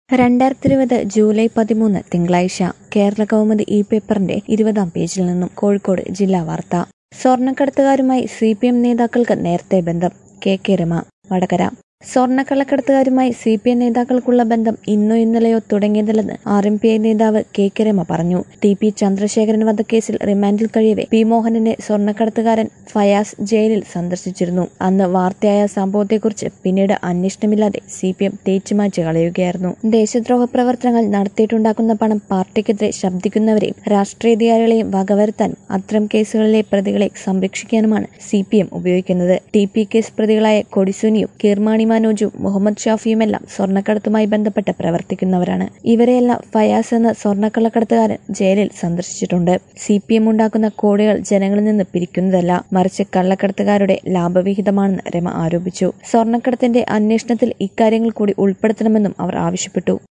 രണ്ടായിരത്തി ഇരുപത് ജൂലൈ പതിമൂന്ന് തിങ്കളാഴ്ച കേരള കൗമുദി ഈ പേപ്പറിന്റെ ഇരുപതാം പേജിൽ നിന്നും കോഴിക്കോട് ജില്ലാ വാർത്ത സ്വർണ്ണക്കടത്തുകാരുമായി സി പി എം നേതാക്കൾക്ക് നേരത്തെ ബന്ധം കെ കെ രമ വടകര സ്വർണ്ണക്കള്ളക്കടത്തുകാരുമായി സി പി എം നേതാക്കൾക്കുള്ള ബന്ധം ഇന്നോ ഇന്നലെയോ തുടങ്ങിയതല്ലെന്ന് ആർ എം പി ഐ നേതാവ് കെ കെ രമ പറഞ്ഞു ടി പി ചന്ദ്രശേഖരൻ വധക്കേസിൽ റിമാൻഡിൽ കഴിയവെ പി മോഹനനെ സ്വർണ്ണക്കടത്തുകാരൻ ഫയാസ് ജയിലിൽ സന്ദർശിച്ചിരുന്നു അന്ന് വാർത്തയായ സംഭവത്തെക്കുറിച്ച് പിന്നീട് അന്വേഷണമില്ലാതെ സി പി എം തേച്ചുമാറ്റി കളയുകയായിരുന്നു ദേശദ്രോഹ പ്രവർത്തനങ്ങൾ നടത്തിയിട്ടുണ്ടാക്കുന്ന പണം പാർട്ടിക്കെതിരെ ശബ്ദിക്കുന്നവരെയും രാഷ്ട്രീയധികാരികളെയും വകവരുത്താനും അത്തരം കേസുകളിലെ പ്രതികളെ സംരക്ഷിക്കാനുമാണ് സി പി എം ഉപയോഗിക്കുന്നത് ടി പി കേസ് പ്രതികളായ കൊടിസുനിയും കീർമാണി മനോജും മുഹമ്മദ് ഷാഫിയുമെല്ലാം സ്വർണ്ണക്കടത്തുമായി ബന്ധപ്പെട്ട് പ്രവർത്തിക്കുന്നവരാണ് ഇവരെയെല്ലാം ഫയാസ് എന്ന സ്വർണ്ണക്കള്ളക്കടത്തുകാരൻ ജയിലിൽ സന്ദർശിച്ചിട്ടുണ്ട് സി പി എം ഉണ്ടാക്കുന്ന കോടികൾ ജനങ്ങളിൽ നിന്ന് പിരിക്കുന്നതല്ല മറിച്ച് കള്ളക്കടത്തുകാരുടെ ലാഭവിഹിതമാണെന്ന് രമ ആരോപിച്ചു സ്വർണ്ണക്കടത്തിന്റെ അന്വേഷണത്തിൽ ഇക്കാര്യങ്ങൾ കൂടി ഉൾപ്പെടുത്തണമെന്നും അവർ ആവശ്യപ്പെട്ടു